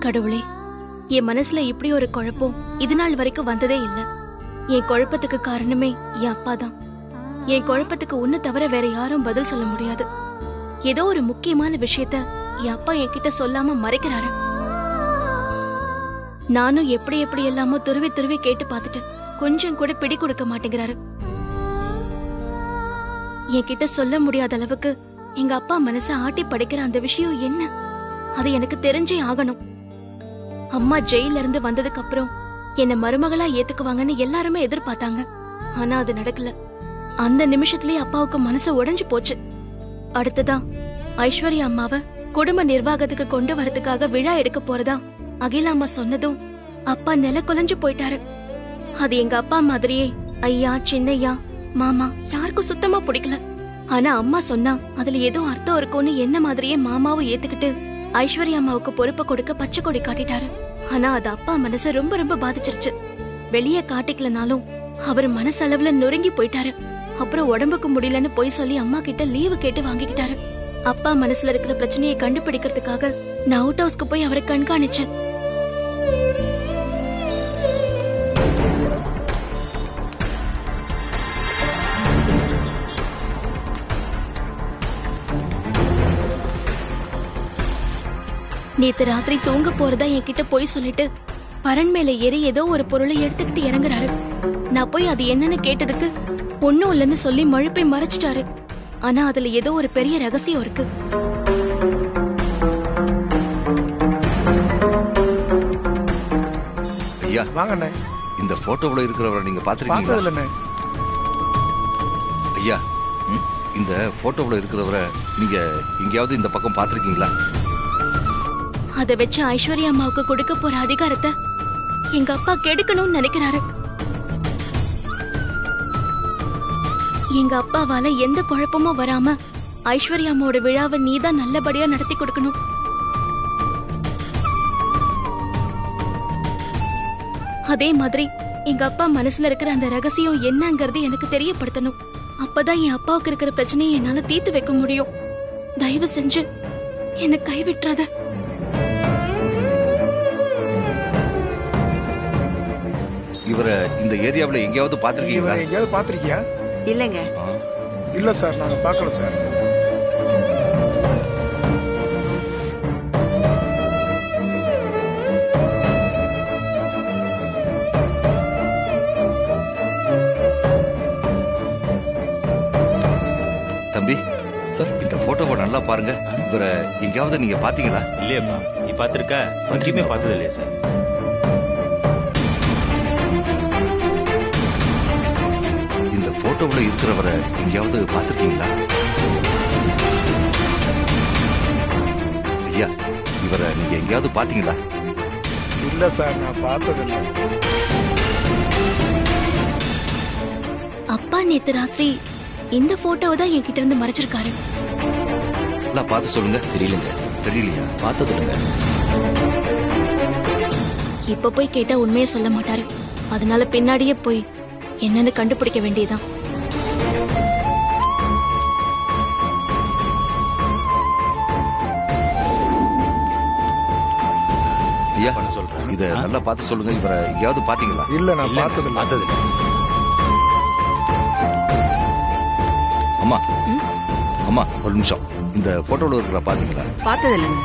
கடவுளே என் மனசுல இப்படி ஒரு குழப்பம் இது நாள் வரைக்கும் வந்ததே இல்ல என் குழப்பத்துக்கு காரணமே என் அப்பா தான் என் குழப்பத்துக்கு உன்னை தவிர வேற யாரும் பதில் சொல்ல முடியாது ஏதோ ஒரு முக்கியமான விஷயத்த என் அப்பா என்கிட்ட சொல்லாம மறைக்கிறாரு நானும் எப்படி எப்படி எல்லாமோ துருவி துருவி கேட்டு பார்த்துட்டேன் கொஞ்சம் கூட பிடி கொடுக்க மாட்டேங்கிறாரு என்கிட்ட சொல்ல முடியாத அளவுக்கு எங்க அப்பா மனச ஆட்டி படைக்கிற அந்த விஷயம் என்ன அது எனக்கு தெரிஞ்சே ஆகணும் அம்மா ஜெயில இருந்து வந்ததுக்கு அப்புறம் என்ன மருமகளா ஏத்துக்குவாங்கன்னு எல்லாருமே எதிர்பார்த்தாங்க ஆனா அது நடக்கல அந்த நிமிஷத்திலேயே அப்பாவுக்கு மனசு உடைஞ்சு போச்சு அடுத்ததா ஐஸ்வர்யா அம்மாவ குடும்ப நிர்வாகத்துக்கு கொண்டு வரதுக்காக விழா எடுக்க போறதா அகிலா அம்மா சொன்னதும் அப்பா நில குலைஞ்சு போயிட்டாரு அது எங்க அப்பா மாதிரியே ஐயா சின்னையா மாமா யாருக்கும் சுத்தமா பிடிக்கல ஆனா அம்மா சொன்னா அதுல ஏதோ அர்த்தம் இருக்கும்னு என்ன மாதிரியே மாமாவும் ஏத்துக்கிட்டு ஐஸ்வர்யா அம்மாவுக்கு பொறுப்பை கொடுக்க பச்சை கொடி காட்டிட்டாரு ஆனா அது அப்பா மனச ரொம்ப ரொம்ப பாதிச்சிருச்சு வெளிய காட்டிக்கலனாலும் அவர் மனசளவுல நொறுங்கி போயிட்டாரு அப்புறம் உடம்புக்கு முடியலன்னு போய் சொல்லி அம்மா கிட்ட லீவு கேட்டு வாங்கிக்கிட்டாரு அப்பா மனசுல இருக்கிற பிரச்சனையை கண்டுபிடிக்கிறதுக்காக நான் அவுட் ஹவுஸ்க்கு போய் அவரை கண்காணிச்சேன் நேத்து ராத்திரி தூங்க போறதா என்கிட்ட போய் சொல்லிட்டு பரண் மேல ஏறி ஏதோ ஒரு பொருளை எடுத்துக்கிட்டு இறங்குறாரு நான் போய் அது என்னன்னு கேட்டதுக்கு ஒண்ணும் இல்லைன்னு சொல்லி மழுப்பை மறைச்சிட்டாரு ஆனா அதுல ஏதோ ஒரு பெரிய ரகசியம் இருக்கு ஐயா வாங்கண்ணே இந்த போட்டோவுல இருக்கிறவரை நீங்க பாத்திருக்கீங்களா பார்த்தது இல்லைண்ணே ஐயா ம், இந்த போட்டோவுல இருக்கிறவரை நீங்க எங்கேயாவது இந்த பக்கம் பாத்திருக்கீங்களா அத வச்சு ஐஸ்வர்யா அம்மாவுக்கு கொடுக்க போற அதிகாரத்தை எங்க அப்பா கெடுக்கணும்னு நினைக்கிறாரு எங்க அப்பாவால எந்த குழப்பமும் வராம ஐஸ்வர்யா அம்மாவோட விழாவை நீதான் நல்லபடியா நடத்தி கொடுக்கணும் அதே மாதிரி எங்க அப்பா மனசுல இருக்கிற அந்த ரகசியம் என்னங்கறது எனக்கு தெரியப்படுத்தணும் அப்பதான் என் அப்பாவுக்கு இருக்கிற பிரச்சனையை என்னால தீர்த்து வைக்க முடியும் தயவு செஞ்சு என்னை கைவிட்டுறாத இவரை இந்த ஏரியாவுல எங்கேயாவது இவரை பாத்திருக்கீங்களா எங்கேயாவது பார்த்திருக்கியா இல்லைங்க இல்ல சார் நாங்க பார்க்கல சார் தம்பி சார் இந்த போட்டோவை நல்லா பாருங்க இவரை எங்கேயாவது நீங்க பாத்தீங்களா இல்லையப்பா நீ பார்த்துருக்க எங்கேயுமே பார்த்தது இல்லையா சார் இந்த போட்டோவுல இருக்கிறவரை எங்கேயாவது பாத்திருக்கீங்களா ஐயா இவரை நீங்க எங்கேயாவது பாத்தீங்களா இல்ல சார் நான் பார்த்தது இல்லை அப்பா நேத்து ராத்திரி இந்த போட்டோவை தான் என்கிட்ட இருந்து மறைச்சிருக்காரு நல்லா பார்த்து சொல்லுங்க தெரியலங்க தெரியலையா பார்த்தது இல்லைங்க இப்ப போய் கேட்டா உண்மையை சொல்ல மாட்டாரு அதனால பின்னாடியே போய் என்னன்னு கண்டுபிடிக்க வேண்டியதுதான் ஐயா பண்ண சொல்றேன் இத நல்லா பார்த்து சொல்லுங்க இவரை எங்கேயாவது பாத்தீங்களா இல்ல நான் பார்த்தது இல்லை பார்த்தது இல்லை அம்மா அம்மா ஒரு நிமிஷம் இந்த போட்டோல இருக்கிற பாத்தீங்களா பார்த்தது இல்லைங்க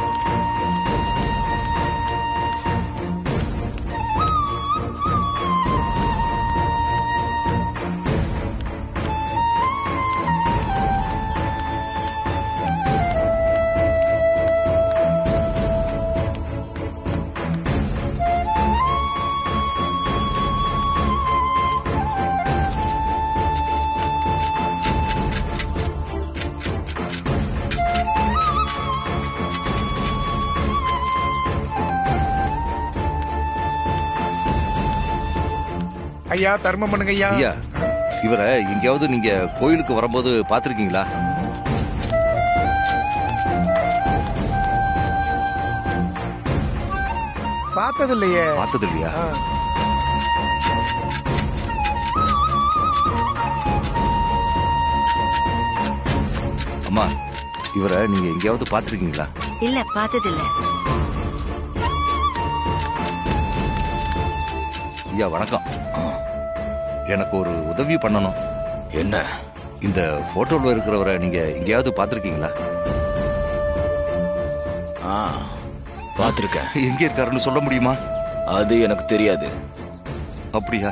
ஐயா தர்மம் பண்ணுங்க ஐயா ஐயா இவரை எங்கேயாவது நீங்க கோயிலுக்கு வரும்போது பாத்திருக்கீங்களா பார்த்தது இல்லையே பார்த்தது இல்லையா ஆ, அம்மா இவரை நீங்க எங்கேயாவது பாத்திருக்கீங்களா இல்ல பார்த்தது இல்ல ஐயா வணக்கம் எனக்கு ஒரு உதவி பண்ணணும் என்ன இந்த போட்டோவில் இருக்கிறவரை நீங்க எங்கேயாவது பார்த்துருக்கீங்களா ஆ பார்த்துருக்கேன் எங்க இருக்காருன்னு சொல்ல முடியுமா அது எனக்கு தெரியாது அப்படியா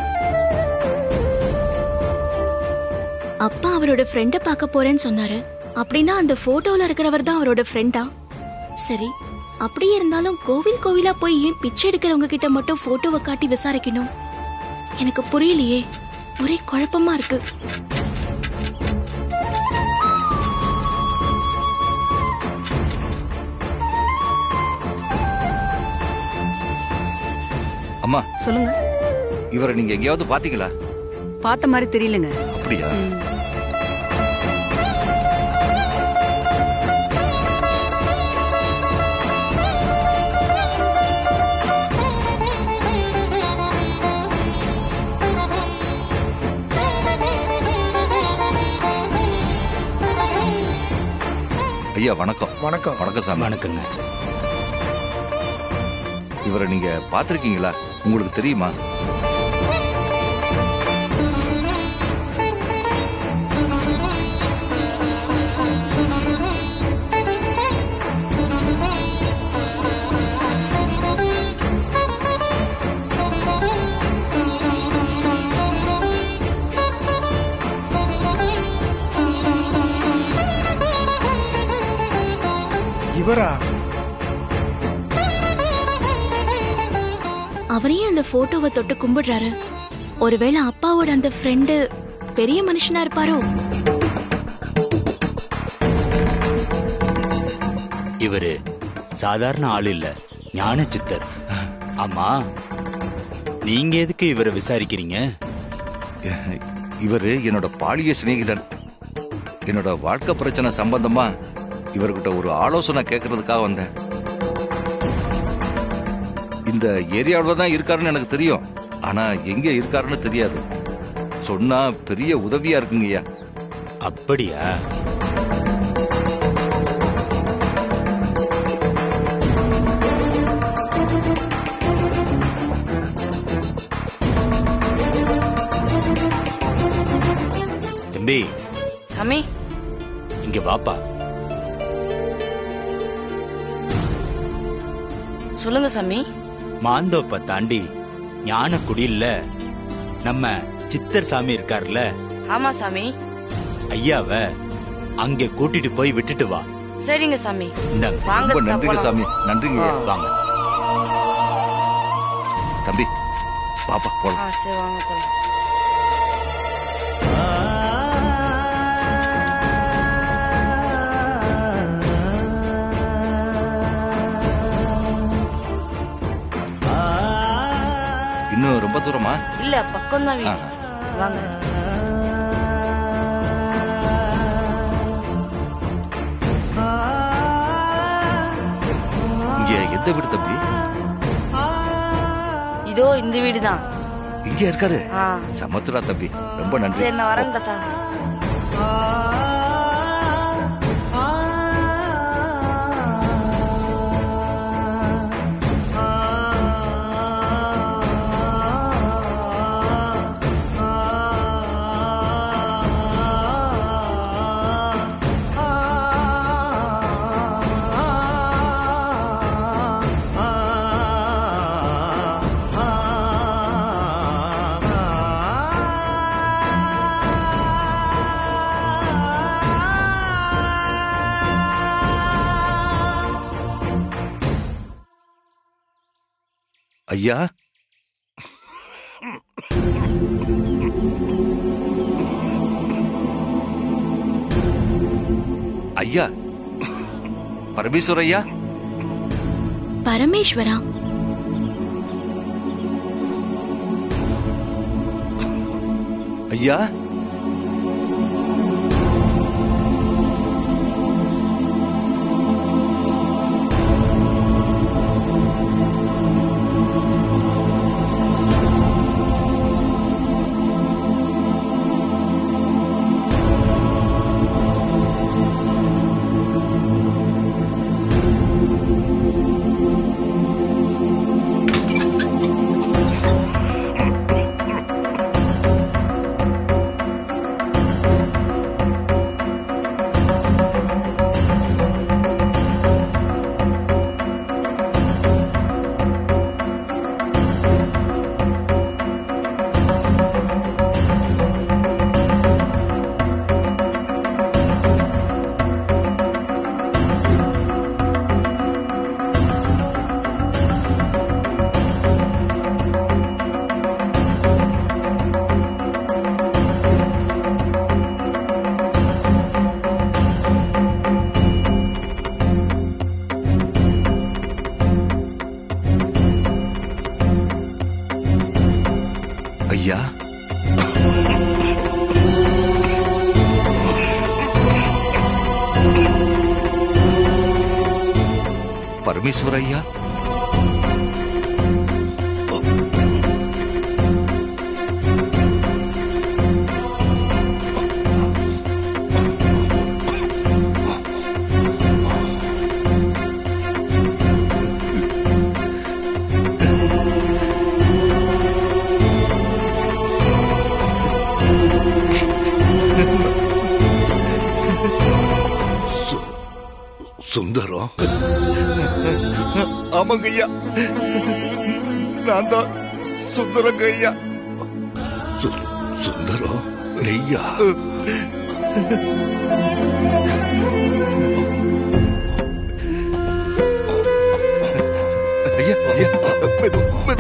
அப்பா அவரோட ஃப்ரெண்ட பார்க்க போறேன்னு சொன்னாரு அப்படின்னா அந்த போட்டோல இருக்கிறவர் தான் அவரோட ஃப்ரெண்டா சரி அப்படியே இருந்தாலும் கோவில் கோவிலா போய் ஏன் பிச்சை எடுக்கிறவங்க கிட்ட மட்டும் போட்டோவை காட்டி விசாரிக்கணும் எனக்கு புரியலையே ஒரே குழப்பமா இருக்கு அம்மா சொல்லுங்க இவரை நீங்க எங்கேயாவது பாத்தீங்களா பார்த்த மாதிரி தெரியலங்க அப்படியா ம். ஐயா வணக்கம் வணக்கம் வணக்கம் சாமி வணக்கங்க இவரை நீங்க பார்த்துருக்கீங்களா உங்களுக்கு தெரியுமா இவரா அவரையே அந்த போட்டோவை தொட்டு கும்பிடுறாரு ஒருவேளை அப்பாவோட அந்த ஃப்ரெண்டு பெரிய மனுஷனா இருப்பாரோ இவரு சாதாரண ஆள் இல்ல ஞான சித்தர் ஆமா நீங்க எதுக்கு இவரை விசாரிக்கிறீங்க இவரு என்னோட பாலிய சிநேகிதன் என்னோட வாழ்க்கை பிரச்சனை சம்பந்தமா இவர்கிட்ட ஒரு ஆலோசனை கேட்கறதுக்காக வந்தேன் இந்த ஏரியாவில் தான் இருக்காருன்னு எனக்கு தெரியும் ஆனா எங்க இருக்காருன்னு தெரியாது சொன்னா பெரிய உதவியா இருக்குங்கய்யா அப்படியா தம்பி சாமி இங்க வாப்பா சொல்லுங்க சாமி மாந்தோப்ப தாண்டி ஞான குடில்ல நம்ம சித்தர் சாமி இருக்கார்ல ஆமா சாமி ஐயாவ அங்க கூட்டிட்டு போய் விட்டுட்டு வா சரிங்க சாமி இந்தாங்க வாங்க ரொம்ப நன்றிங்க போலாம். சாமி நன்றிங்க ஐயா. வாங்க தம்பி பாப்பா ஆ போலாம் சரி வாங்க போலாம் இன்னும் ரொம்ப தூரமா இல்ல பக்கம் தான் வீடு வாங்க இங்க எந்த வீடு தம்பி இதோ இந்த வீடு தான் இங்க இருக்காரு ஆ சமத்துடா தம்பி ரொம்ப நன்றி சரி நான் வரேன் தாத்தா ஐயா ஐயா பரமேஸ்வர் ஐயா பரமேஸ்வரா ஐயா பரமேஸ்வர ஐயா சுந்தரம் ஆமாங்க ஐயா நான் தான் சுந்தரங்க ஐயா சு- சுந்தரம் நெய்யா ஐயா ஐயா மெது மெது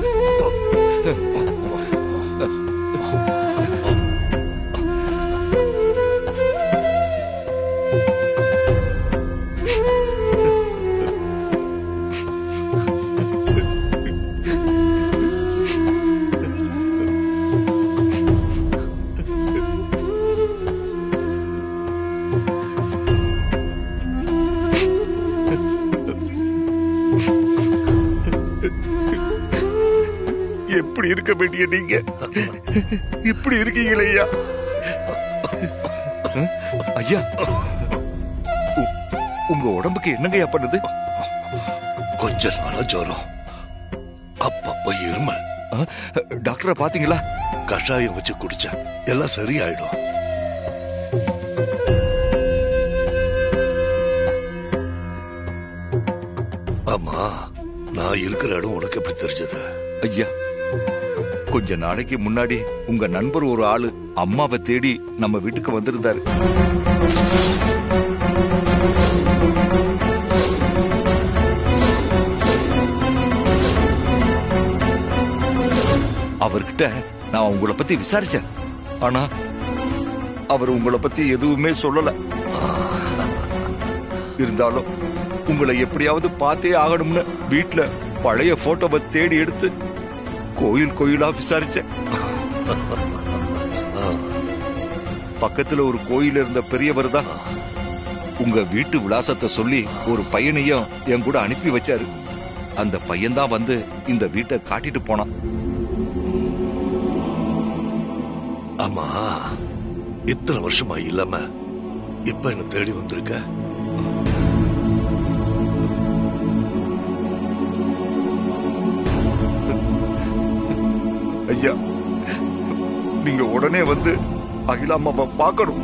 எப்படி இருக்க வேண்டிய நீங்க இப்படி இருக்கீங்களே ஐயா ஐயா உ- உங்க உடம்புக்கு என்னங்கய்யா பண்ணுது கொஞ்ச நாளா ஜுரம் அப்பப்ப இருமல் ஆ, டாக்டரை பாத்தீங்களா கஷாயம் வச்சு குடிச்சா எல்லாம் சரியாயிடும் ஆமா நான் இருக்கிற இடம் உனக்கு எப்படி தெரிஞ்சது ஐயா கொஞ்ச நாளைக்கு முன்னாடி உங்க நண்பர் ஒரு ஆளு அம்மாவை தேடி நம்ம வீட்டுக்கு வந்திருந்தாரு அவர்கிட்ட நான் உங்களை பத்தி விசாரிச்சேன் ஆனா அவர் உங்களை பத்தி எதுவுமே சொல்லல இருந்தாலும் உங்களை எப்படியாவது பார்த்தே ஆகணும்னு வீட்ல பழைய போட்டோவை தேடி எடுத்து கோயில் கோயிலா விசாரிச்சேன் பக்கத்துல ஒரு கோயில் இருந்த பெரியவர் தான் உங்க வீட்டு விலாசத்தை சொல்லி ஒரு பையனையும் என் கூட அனுப்பி வச்சாரு அந்த பையன்தான் வந்து இந்த வீட்டை காட்டிட்டு போனான் ஆமா இத்தனை வருஷமா இல்லாம இப்ப என்ன தேடி வந்திருக்க ஐயா நீங்க உடனே வந்து அகிலாமாவை பார்க்கணும்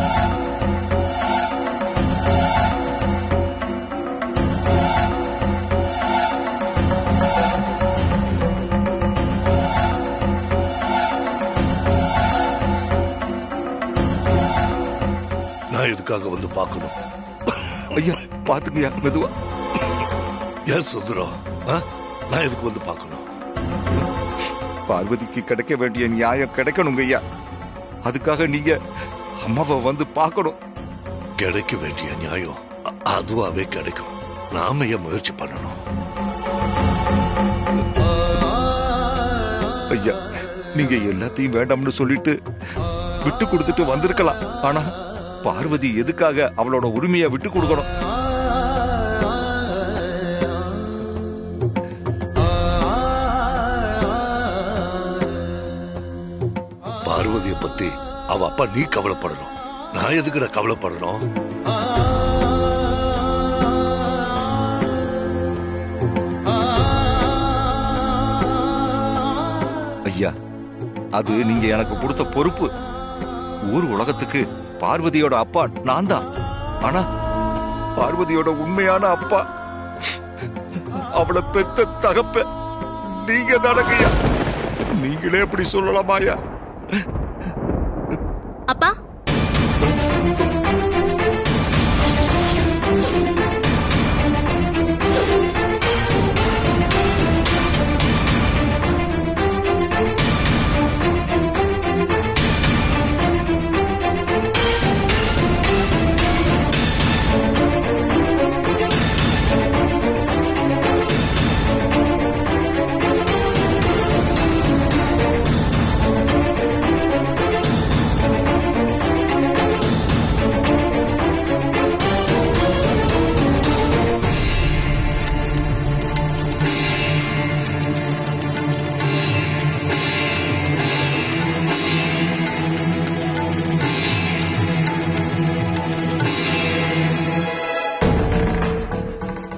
நான் எதுக்காக வந்து பார்க்கணும் ஐயா பாத்துங்கய்யா மெதுவா ஏன் சுந்தரம் ஆ? நான் எதுக்கு வந்து பார்க்கணும் பார்வதிக்கு கிடைக்க வேண்டிய நியாயம் கிடைக்கணுங்க ஐயா அதுக்காக நீங்க அம்மாவை வந்து பார்க்கணும் கிடைக்க வேண்டிய நியாயம் அ- அதுவாவே கிடைக்கும் நாம ஏன் முயற்சி பண்ணணும் ஐயா நீங்க எல்லாத்தையும் வேண்டாம்னு சொல்லிட்டு விட்டு கொடுத்துட்டு வந்திருக்கலாம் ஆனா பார்வதி எதுக்காக அவளோட உரிமையை விட்டு கொடுக்கணும் பார்வதிய பத்தி அவ அப்பா நீ கவலைப்படணும் நான் எதுக்குடா கவலைப்படணும் ஐயா அது நீங்க எனக்கு கொடுத்த பொறுப்பு ஊர் உலகத்துக்கு பார்வதியோட அப்பா நான் தான் ஆனா பார்வதியோட உண்மையான அப்பா அவளை பெத்த தகப்ப நீங்க தானங்கய்யா நீங்களே அப்படி சொல்லலாமாயா அப்பா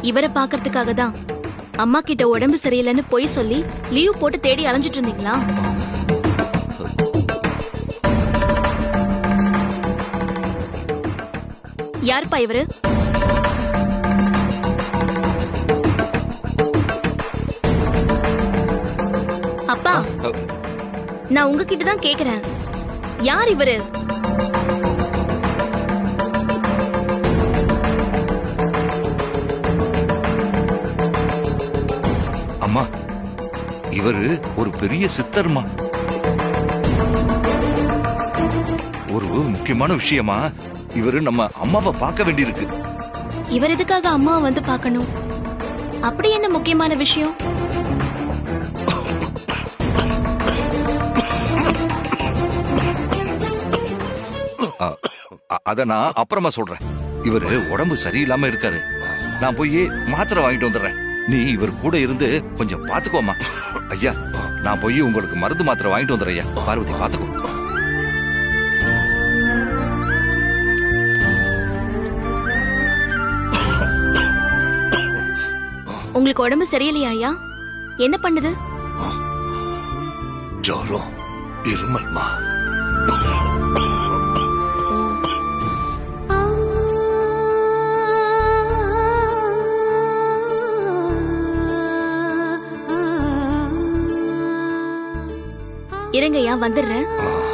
இவரை பாக்குறதுக்காக தான் அம்மா கிட்ட உடம்பு சரியில்லைன்னு பொய் சொல்லி லீவ் போட்டு தேடி அலைஞ்சிட்டு இருந்தீங்களா யாருப்பா இவரு அப்பா நான் உங்ககிட்ட தான் கேக்குறேன் யார் இவரு அம்மா இவரு ஒரு பெரிய சித்தர்மா ஒரு முக்கியமான விஷயமா இவரு நம்ம அம்மாவை பார்க்க வேண்டியிருக்கு இவர் எதுக்காக அம்மா வந்து பார்க்கணும் அப்படி என்ன முக்கியமான விஷயம் அ, அ- அத நான் அப்புறமா சொல்றேன் இவரு உடம்பு சரியில்லாம இருக்காரு நான் போய் மாத்திரை வாங்கிட்டு வந்துடுறேன் நீ இவர் கூட இருந்து கொஞ்சம் பாத்துக்கோமா ஐயா நான் போய் உங்களுக்கு மருந்து மாத்திரை வாங்கிட்டு வந்துடுறேன் ஐயா பார்வதி பாத்துக்கோ உங்களுக்கு உடம்பு சரியில்லையா ஐயா என்ன பண்ணுது ஜோரம் இருமல்மா இருங்க ஐயா வந்துடுறேன்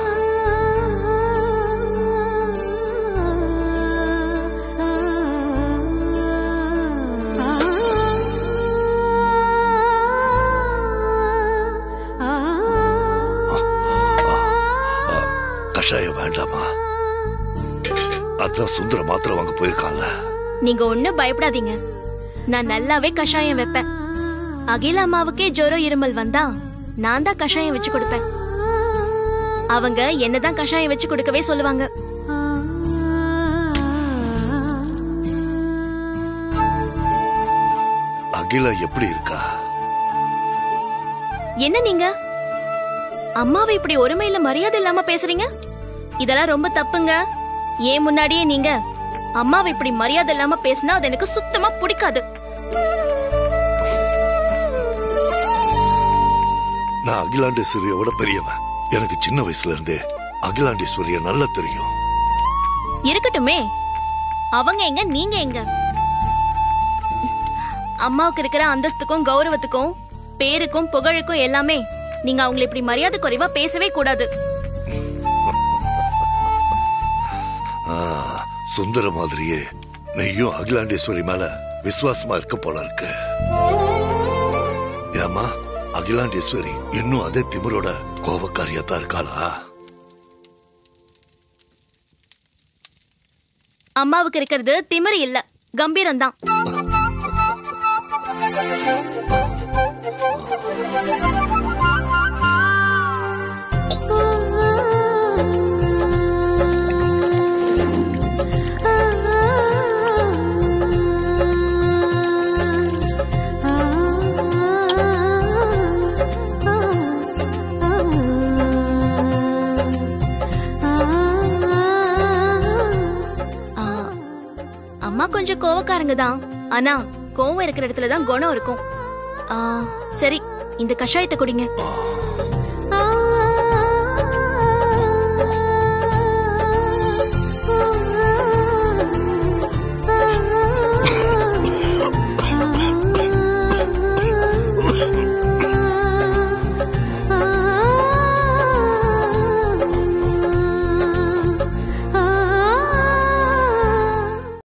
கஷாயம் வேண்டாமா அதான் சுந்தர மாத்திரை வாங்க போயிருக்கான்ல நீங்க ஒண்ணும் பயப்படாதீங்க நான் நல்லாவே கஷாயம் வைப்பேன் அகில அம்மாவுக்கே ஜோரம் இருமல் வந்தா நான் தான் கஷாயம் வச்சு கொடுப்பேன் அவங்க என்னதான் கஷாயம் வச்சு கொடுக்கவே சொல்லுவாங்க அகிலா எப்படி இருக்கா என்ன நீங்க அம்மாவை இப்படி ஒருமையில மரியாதை இல்லாம பேசுறீங்க இதெல்லாம் ரொம்ப தப்புங்க ஏன் முன்னாடியே நீங்க அம்மாவை இப்படி மரியாதை இல்லாம பேசினா அது எனக்கு சுத்தமா பிடிக்காது நான் அகிலாண்டேஸ்வரியோட பெரியவன் எனக்கு சின்ன வயசுல இருந்தே அகிலாண்டேஸ்வரிய நல்லா தெரியும் இருக்கட்டுமே அவங்க எங்க நீங்க எங்க அம்மாவுக்கு இருக்கிற அந்தஸ்துக்கும் கௌரவத்துக்கும் பேருக்கும் புகழுக்கும் எல்லாமே நீங்க அவங்களை இப்படி மரியாதை குறைவா பேசவே கூடாது ஆ, சுந்தர மாதிரியே நெய்யும் அகிலாண்டேஸ்வரி மேல விசுவாசமா இருக்க போல இருக்கு ஏமா அகிலாண்டேஸ்வரி இன்னும் அதே திமிரோட கோபக்காரியா தான் இருக்காளா அம்மாவுக்கு இருக்கிறது திமிரு இல்ல கம்பீரம் தான் ஆ, அம்மா கொஞ்சம் கோவக்காரங்க தான் ஆனா கோவம் இருக்கிற இடத்துல தான் குணம் இருக்கும் ஆ, சரி இந்த கஷாயத்தை குடிங்க